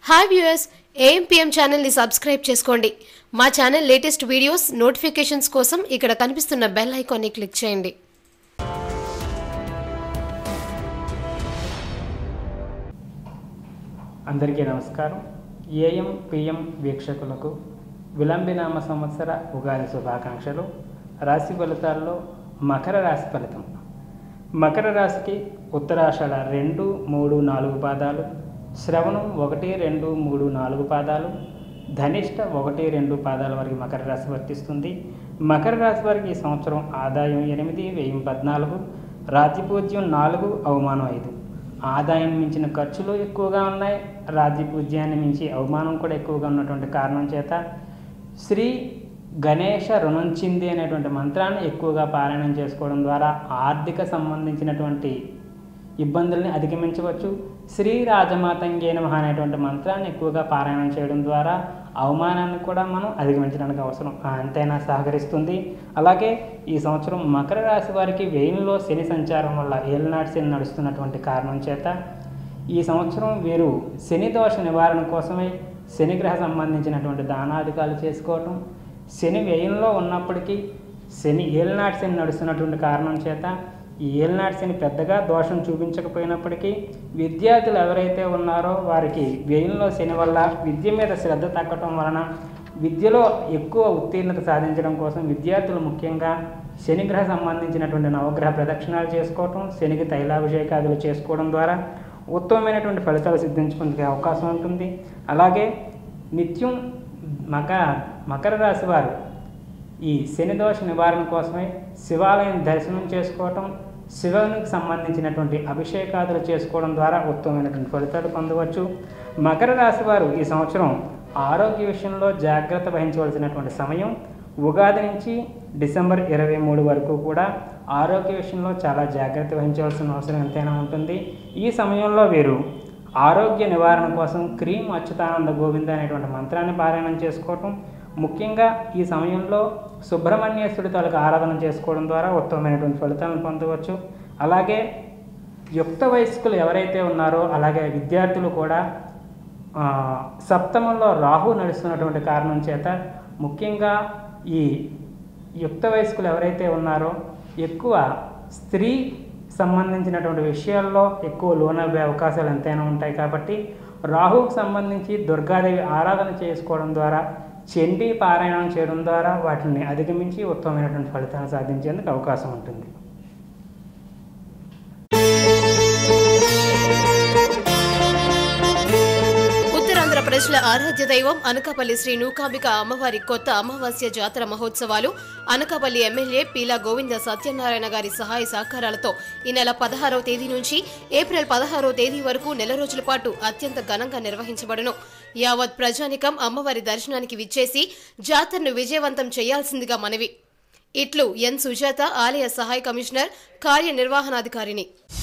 hi viewers A M P M ఛానల్ని subscribe చేసుకోండి మా ఛానల్ లేటెస్ట్ వీడియోస్ నోటిఫికేషన్స్ కోసం ఇక్కడ కనిపిస్తున్న బెల్ ఐకాన్ని క్లిక్ చేయండి అందరికీ నమస్కారం ఏఎం పిఎం వీక్షకులకు విలంబినామ సంవత్సర ఉగాది శుభాకాంక్షలు రాశి ఫలితాల్లో మకర రాశి ఫలితం మకర రాశికి ఉత్తరాషాఢ రెండు మూడు నాలుగు పాదాలు శ్రవణం ఒకటి రెండు మూడు నాలుగు పాదాలు ధనిష్ట ఒకటి రెండు పాదాల వరకు మకర రాశి వర్తిస్తుంది మకర రాశి వారికి ఈ సంవత్సరం ఆదాయం ఎనిమిది వ్యయం పద్నాలుగు రాజ్యపూజ్యం నాలుగు అవమానం ఐదు ఆదాయం మించిన ఖర్చులు ఎక్కువగా ఉన్నాయి రాజ్యపూజ్యాన్ని మించి అవమానం కూడా ఎక్కువగా ఉన్నటువంటి కారణం చేత శ్రీ గణేష రుణంచింది అనేటువంటి మంత్రాన్ని ఎక్కువగా పారాయణం చేసుకోవడం ద్వారా ఆర్థిక సంబంధించినటువంటి ఇబ్బందుల్ని అధిగమించవచ్చు శ్రీ రాజమాతంగే నమః అనేటువంటి మంత్రాన్ని ఎక్కువగా పారాయణం చేయడం ద్వారా అవమానాన్ని కూడా మనం అధిగమించడానికి అవసరం అంతైనా సహకరిస్తుంది అలాగే ఈ సంవత్సరం మకర రాశి వారికి వేయంలో శని సంచారం వల్ల ఏలినాటి శని నడుస్తున్నటువంటి కారణం చేత ఈ సంవత్సరం వీరు శని దోష నివారణ కోసమై శనిగ్రహ సంబంధించినటువంటి దానాధికాలు చేసుకోవటం శని వ్యయంలో ఉన్నప్పటికీ శని ఏలినాటి శని నడుస్తున్నటువంటి కారణం చేత ఈ ఏలినాటి శని పెద్దగా దోషం చూపించకపోయినప్పటికీ విద్యార్థులు ఎవరైతే ఉన్నారో వారికి వ్యయంలో శని వల్ల విద్య మీద శ్రద్ధ తగ్గటం వలన విద్యలో ఎక్కువ ఉత్తీర్ణత సాధించడం కోసం విద్యార్థులు ముఖ్యంగా శనిగ్రహ సంబంధించినటువంటి నవగ్రహ ప్రదక్షిణాలు చేసుకోవటం శనికి తైలాభిషేకాదులు చేసుకోవడం ద్వారా ఉత్తమమైనటువంటి ఫలితాలు సిద్ధించుకునే అవకాశం ఉంటుంది అలాగే నిత్యం మక మకర రాశి వారు ఈ శని దోష నివారణ కోసమే శివాలయం దర్శనం చేసుకోవటం శివునికి సంబంధించినటువంటి అభిషేకాదులు చేసుకోవడం ద్వారా ఉత్తమమైనటువంటి ఫలితాలు పొందవచ్చు మకర రాశి వారు ఈ సంవత్సరం ఆరోగ్య విషయంలో జాగ్రత్త వహించవలసినటువంటి సమయం ఉగాది నుంచి డిసెంబర్ ఇరవై మూడు వరకు కూడా ఆరోగ్య విషయంలో చాలా జాగ్రత్త వహించవలసిన అవసరం ఎంతైనా ఉంటుంది ఈ సమయంలో వీరు ఆరోగ్య నివారణ కోసం క్రీమ్ అచ్యుతానంద గోవింద అనేటువంటి మంత్రాన్ని పారాయణం చేసుకోవటం ముఖ్యంగా ఈ సమయంలో సుబ్రహ్మణ్యేశ్వరుడి తాలూకు ఆరాధన చేసుకోవడం ద్వారా ఉత్తమమైనటువంటి ఫలితాలను పొందవచ్చు అలాగే యుక్త వయస్కులు ఎవరైతే ఉన్నారో అలాగే విద్యార్థులు కూడా ఆ, సప్తమంలో రాహు నడుస్తున్నటువంటి కారణం చేత ముఖ్యంగా ఈ యుక్త వయస్కులు ఎవరైతే ఉన్నారో ఎక్కువ స్త్రీ సంబంధించినటువంటి విషయాల్లో ఎక్కువ లోనవ్వే అవకాశాలు ఎంతైనా ఉంటాయి కాబట్టి రాహుకు సంబంధించి దుర్గాదేవి ఆరాధన చేసుకోవడం ద్వారా చండీ పారాయణం చేయడం ద్వారా వాటిని అధిగమించి ఉత్తమమైనటువంటి ఫలితాలను సాధించేందుకు అవకాశం ఉంటుంది ఉత్తరాంధ్ర ప్రజల ఆరాధ్య దైవం అనకాపల్లి శ్రీ నూకాంబిక అమ్మవారి కొత్త అమావాస్య జాతర మహోత్సవాలు అనకాపల్లి ఎమ్మెల్యే పీలా గోవింద సత్యనారాయణ గారి సహాయ సహకారాలతో ఈ నెల పదహారవ తేదీ నుంచి ఏప్రిల్ పదహారవ తేదీ వరకు నెల రోజుల పాటు అత్యంత ఘనంగా నిర్వహించబడును యావత్ ప్రజానికం అమ్మవారి దర్శనానికి విచ్చేసి జాతరను విజయవంతం చేయాల్సిందిగా మనవి ఇట్లు ఎన్ సుజాత ఆలయ సహాయ కమిషనర్ కార్యనిర్వహణాధికారిని